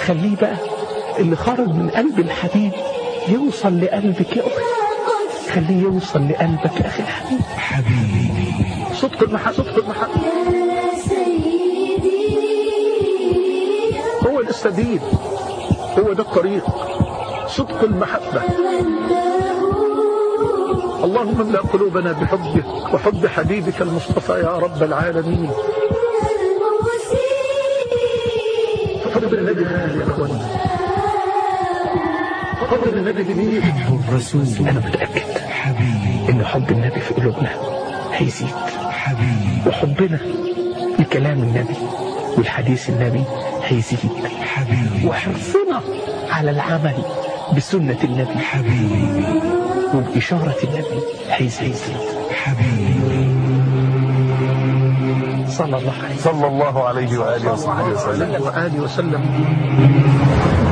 خليه بقى اللي خرج من قلب الحبيب يوصل لقلبك يا أختي خليه يوصل لقلبك يا أخي الحبيب حبيبي صدق المحبة صدق المحبة يا سيدي هو ده السبيل هو ده الطريق صدق المحبة اللهم املأ قلوبنا بحبك وحب حبيبك المصطفى يا رب العالمين حب النبي غالي يا اخوانا حب النبي جميل حب الرسول انا متأكد حبيبي ان حب النبي في قلوبنا هيزيد حبيبي وحبنا لكلام النبي والحديث النبي هيزيد حبيبي وحرصنا على العمل بسنة النبي حبيبي وبإشارة النبي هيزيد حبيبي صلى الله عليه صلى الله عليه وآله وصحبه وسلم وآله وسلم